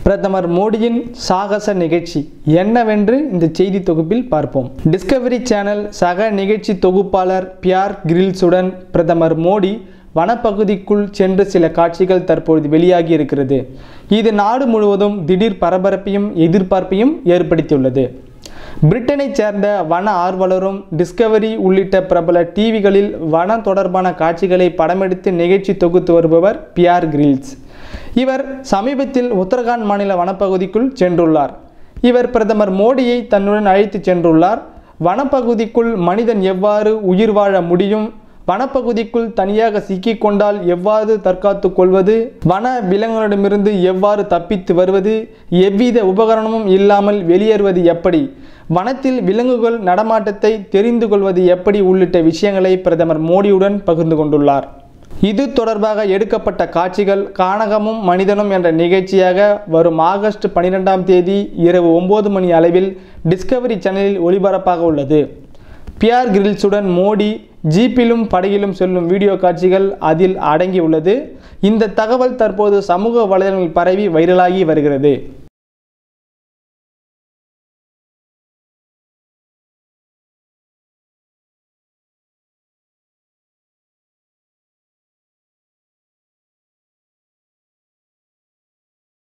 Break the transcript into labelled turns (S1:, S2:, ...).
S1: பிரதமர் மோடியின் சாகச நிகழ்ச்சி என்னவென்று இந்த செய்தி தொகுப்பில் பார்ப்போம் டிஸ்கவரி சேனல் சக நிகழ்ச்சி தொகுப்பாளர் பியார் கிரில்ஸுடன் பிரதமர் மோடி வனப்பகுதிக்குள் சென்று சில காட்சிகள் தற்பொழுது வெளியாகி இருக்கிறது இது நாடு முழுவதும் திடீர் பரபரப்பையும் எதிர்பார்ப்பையும் ஏற்படுத்தியுள்ளது பிரிட்டனைச் சேர்ந்த வன ஆர்வலரும் டிஸ்கவரி உள்ளிட்ட பிரபல டிவிகளில் வன தொடர்பான காட்சிகளை படமெடுத்து நிகழ்ச்சி தொகுத்து வருபவர் பியார் கிரில்ஸ் இவர் சமீபத்தில் உத்தரகாண்ட் மாநில வனப்பகுதிக்குள் சென்றுள்ளார் இவர் பிரதமர் மோடியை தன்னுடன் அழைத்து சென்றுள்ளார் வனப்பகுதிக்குள் மனிதன் எவ்வாறு உயிர் வாழ முடியும் வனப்பகுதிக்குள் தனியாக சிக்கிக்கொண்டால் எவ்வாறு தற்காத்து கொள்வது வன விலங்குகளிடமிருந்து எவ்வாறு தப்பித்து வருவது எவ்வித உபகரணமும் இல்லாமல் வெளியேறுவது எப்படி வனத்தில் விலங்குகள் நடமாட்டத்தை தெரிந்து கொள்வது எப்படி உள்ளிட்ட விஷயங்களை பிரதமர் மோடியுடன் பகிர்ந்து கொண்டுள்ளார் இது தொடர்பாக எடுக்கப்பட்ட காட்சிகள் கானகமும் மனிதனும் என்ற நிகழ்ச்சியாக வரும் ஆகஸ்ட் பன்னிரெண்டாம் தேதி இரவு ஒன்பது மணி அளவில் டிஸ்கவரி சேனலில் ஒளிபரப்பாக உள்ளது பியார் கிரில்ஸுடன் மோடி ஜீப்பிலும் படகிலும் செல்லும் வீடியோ காட்சிகள் அதில் அடங்கியுள்ளது இந்த தகவல் தற்போது சமூக வலைதளங்களில் பரவி வைரலாகி வருகிறது